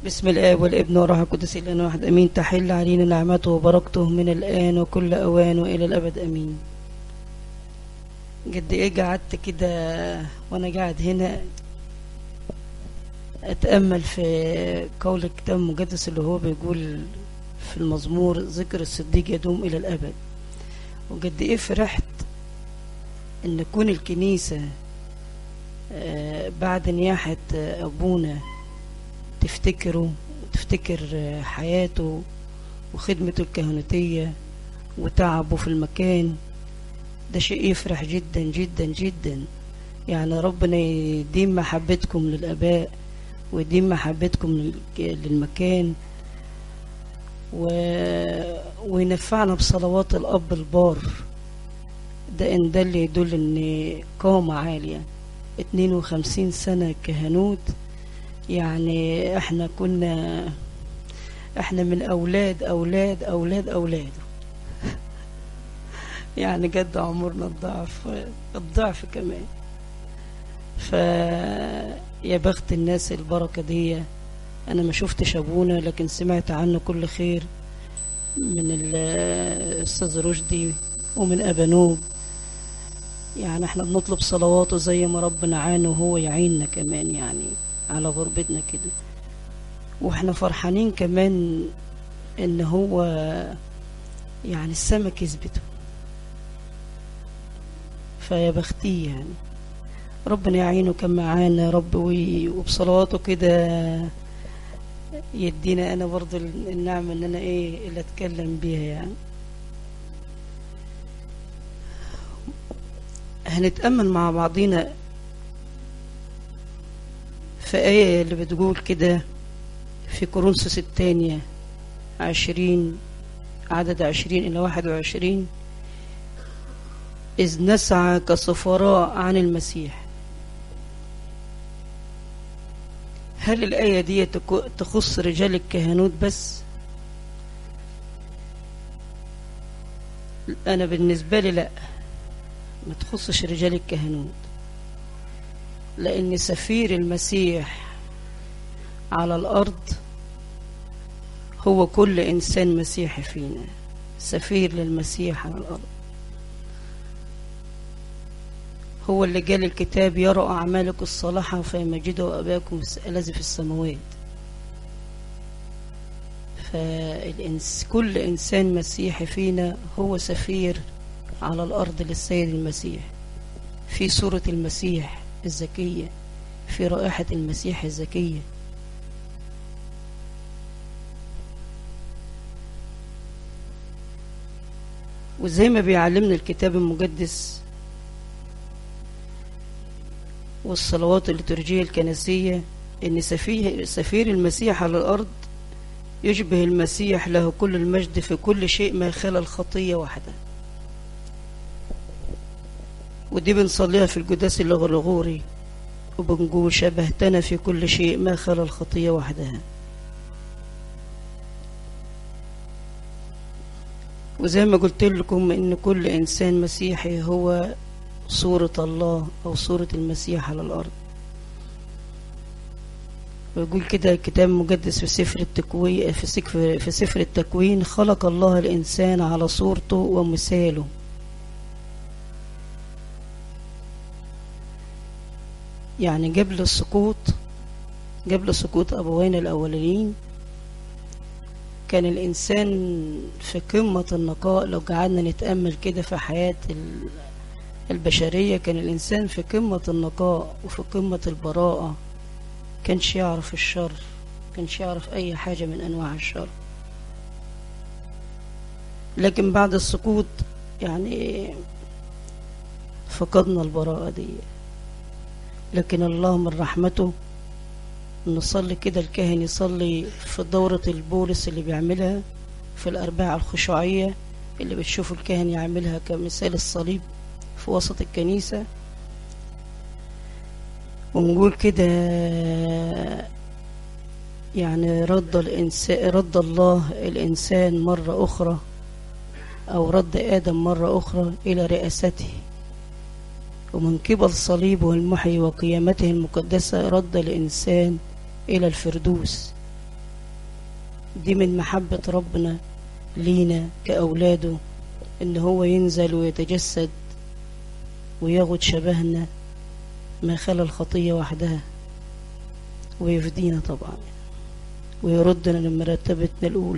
بسم الآب والابن والروح القدس الآن واحد أمين تحل علينا نعمته وبركته من الآن وكل أوان وإلى الأبد أمين قد إيه قعدت كده وأنا قاعد هنا أتأمل في قول الكتاب المقدس اللي هو بيقول في المزمور ذكر الصديق يدوم إلى الأبد وقد إيه فرحت إن تكون الكنيسة آه، بعد نياحة آه، أبونا تفتكره وتفتكر آه، حياته وخدمته الكهنوتية وتعبه في المكان ده شيء يفرح جدا جدا جدا يعني ربنا يديم محبتكم للآباء ويديم محبتكم للك- للمكان و... وينفعنا بصلوات الأب البار ده إن ده اللي يدل إن قامة عالية 52 سنة كهنوت يعني احنا كنا احنا من أولاد أولاد أولاد أولاده يعني قد عمرنا الضعف الضعف كمان ف يا بخت الناس البركة دي أنا ما شفتش أبونا لكن سمعت عنه كل خير من الأستاذ رشدي ومن أبانوب يعني احنا بنطلب صلواته زي ما ربنا عانه وهو يعيننا كمان يعني على غربتنا كده واحنا فرحانين كمان ان هو يعني السما كسبته فيا بختيه يعني ربنا يعينه كان معانا يا رب وي- وبصلواته كده يدينا انا برضو النعمة ان انا ايه اللي اتكلم بيها يعني هنتأمل مع بعضينا في آية اللي بتقول كده في كورنثوس الثانية عشرين عدد عشرين إلى واحد وعشرين إذ نسعى كسفراء عن المسيح هل الآية دي تكو- تخص رجال الكهنوت بس أنا بالنسبة لي لأ ما تخصش رجال الكهنوت لأن سفير المسيح على الأرض هو كل إنسان مسيحي فينا سفير للمسيح على الأرض هو اللي قال الكتاب يرى أعمالك الصالحة فيمجدوا أباكم الذي في السماوات فالإنس كل إنسان مسيحي فينا هو سفير على الأرض للسيد المسيح في صورة المسيح الزكية في رائحة المسيح الزكية وزي ما بيعلمنا الكتاب المقدس والصلوات الليتورجية الكنسية إن سفيه سفير المسيح على الأرض يشبه المسيح له كل المجد في كل شيء ما خلا الخطية وحده ودي بنصليها في القداس الغرغوري وبنقول شبهتنا في كل شيء ما خلا الخطية وحدها وزي ما قلت لكم ان كل انسان مسيحي هو صورة الله او صورة المسيح على الارض ويقول كده الكتاب المقدس في سفر التكوين في سفر في سفر التكوين خلق الله الانسان على صورته ومثاله يعني قبل السقوط قبل سقوط أبوين الأولين كان الإنسان في قمة النقاء لو قعدنا نتأمل كده في حياة ال- البشرية كان الإنسان في قمة النقاء وفي قمة البراءة كانش يعرف الشر كانش يعرف أي حاجة من أنواع الشر لكن بعد السقوط يعني فقدنا البراءة دي لكن الله من رحمته نصلي كده الكاهن يصلي في دورة البولس اللي بيعملها في الأرباع الخشوعية اللي بتشوفوا الكاهن يعملها كمثال الصليب في وسط الكنيسة ونقول كده يعني رد الإنسان رد الله الإنسان مرة أخرى أو رد آدم مرة أخرى إلى رئاسته ومن قبل صليبه المحي وقيامته المقدسة رد الإنسان إلى الفردوس دي من محبة ربنا لينا كأولاده إن هو ينزل ويتجسد وياخد شبهنا ما خلا الخطية وحدها ويفدينا طبعا ويردنا لمرتبتنا الأولى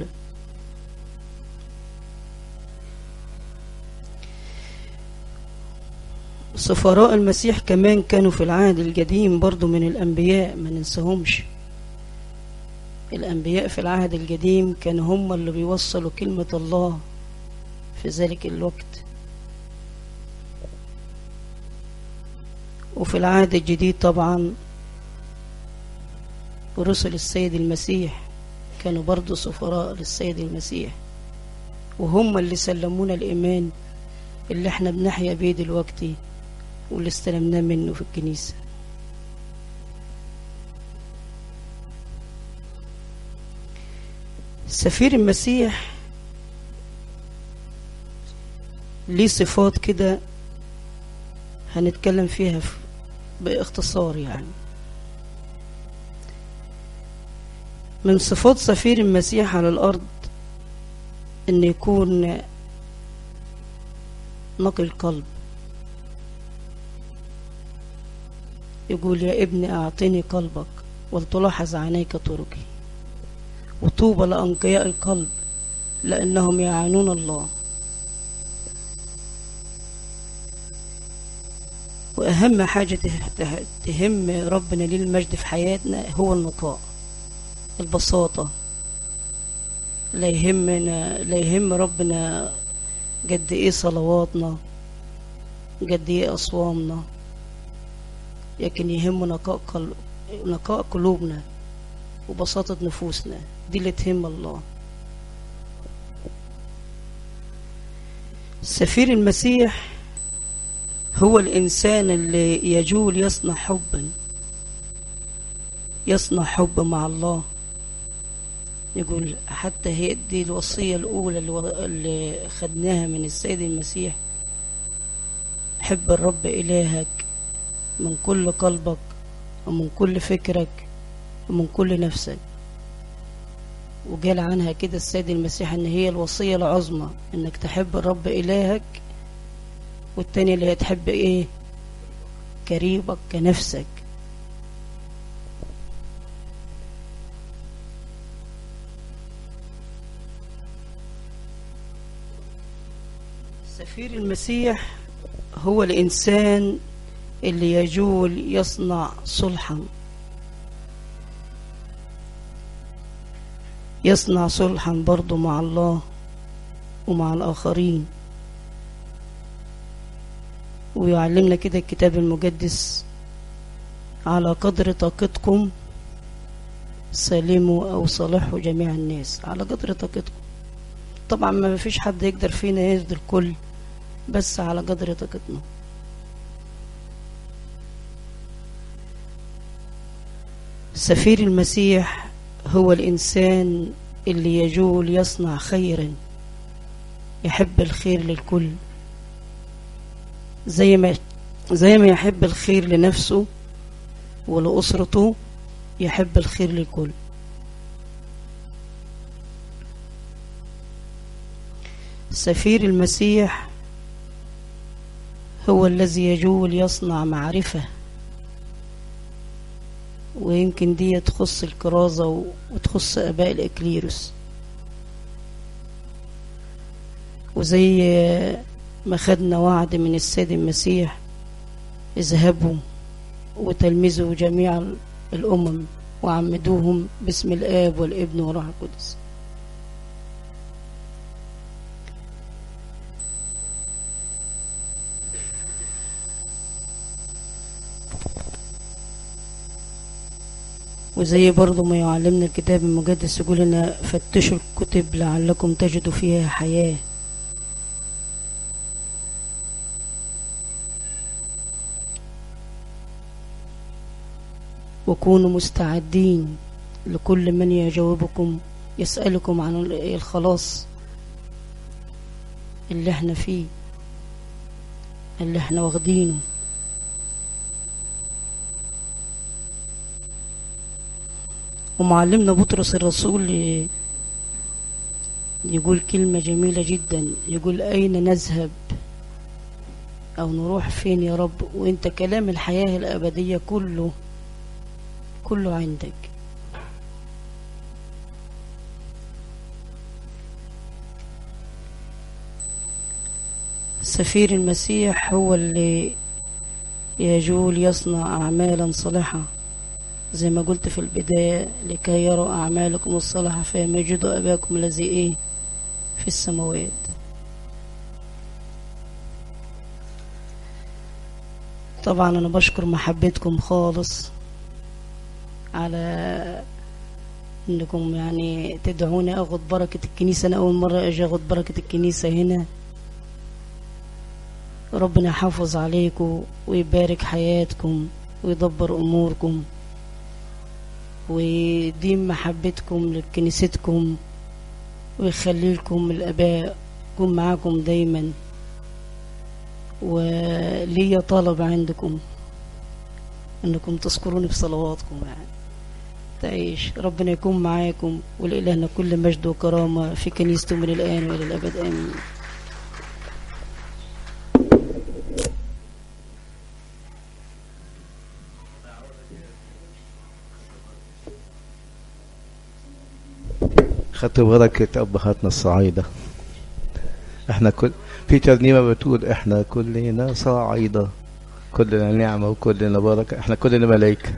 سفراء المسيح كمان كانوا في العهد القديم برضو من الأنبياء ما ننساهمش الأنبياء في العهد القديم كانوا هم اللي بيوصلوا كلمة الله في ذلك الوقت وفي العهد الجديد طبعا ورسل السيد المسيح كانوا برضو سفراء للسيد المسيح وهم اللي سلمونا الإيمان اللي احنا بنحيا بيه دلوقتي واللي استلمناه منه في الكنيسة سفير المسيح ليه صفات كده هنتكلم فيها باختصار يعني من صفات سفير المسيح على الأرض أن يكون نقي القلب يقول يا ابني أعطني قلبك ولتلاحظ عينيك طرقي وطوبى لأنقياء القلب لأنهم يعانون الله وأهم حاجة تهم ربنا ليه المجد في حياتنا هو النقاء البساطة لا يهمنا لا يهم ربنا قد ايه صلواتنا قد ايه أصوامنا لكن يهم نقاء قلب نقاء قلوبنا وبساطة نفوسنا دي اللي تهم الله سفير المسيح هو الإنسان اللي يجول يصنع حبا يصنع حب مع الله يقول حتى هي دي الوصية الأولى اللي خدناها من السيد المسيح حب الرب إلهك من كل قلبك ومن كل فكرك ومن كل نفسك وقال عنها كده السيد المسيح ان هي الوصية العظمى انك تحب الرب إلهك والتانية اللي هي تحب ايه قريبك كنفسك سفير المسيح هو الإنسان اللي يجول يصنع صلحا يصنع صلحا برضو مع الله ومع الآخرين ويعلمنا كده الكتاب المقدس على قدر طاقتكم سلموا أو صالحوا جميع الناس على قدر طاقتكم طبعا ما فيش حد يقدر فينا يرضي الكل بس على قدر طاقتنا سفير المسيح هو الإنسان اللي يجول يصنع خيرا يحب الخير للكل زي ما زي ما يحب الخير لنفسه ولأسرته يحب الخير للكل سفير المسيح هو الذي يجول يصنع معرفة ويمكن دي تخص الكرازة وتخص أباء الإكليروس وزي ما خدنا وعد من السيد المسيح اذهبوا وتلمذوا جميع الأمم وعمدوهم باسم الآب والابن والروح القدس وزي برضو ما يعلمنا الكتاب المقدس يقول لنا فتشوا الكتب لعلكم تجدوا فيها حياة وكونوا مستعدين لكل من يجاوبكم يسألكم عن الخلاص اللي احنا فيه اللي احنا واخدينه ومعلمنا بطرس الرسول يقول كلمة جميلة جدا يقول أين نذهب أو نروح فين يا رب وإنت كلام الحياة الأبدية كله كله عندك سفير المسيح هو اللي يجول يصنع أعمالا صالحة زي ما قلت في البداية لكي يروا أعمالكم الصالحة فيمجدوا أباكم الذي إيه في السماوات طبعا أنا بشكر محبتكم خالص على انكم يعني تدعوني اخد بركة الكنيسة انا اول مرة اجي اخد بركة الكنيسة هنا ربنا يحافظ عليكم ويبارك حياتكم ويدبر اموركم ويديم محبتكم لكنيستكم ويخلي لكم الاباء يكون معاكم دايما وليا طلب عندكم انكم تذكروني بصلواتكم يعني تعيش ربنا يكون معاكم ولإلهنا كل مجد وكرامة في كنيسته من الآن وإلى الأبد آمين خدت بركة أبهاتنا الصعايدة احنا كل في ترنيمة بتقول احنا كلنا صعايدة كلنا نعمة وكلنا بركة احنا كلنا ملايكة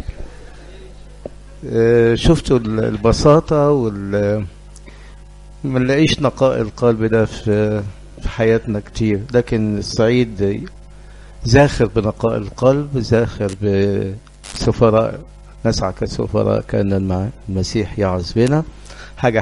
اه شفتوا البساطة وال ما نلاقيش نقاء القلب ده في في حياتنا كتير لكن الصعيد زاخر بنقاء القلب زاخر بسفراء نسعى كسفراء كان المسيح يعز بنا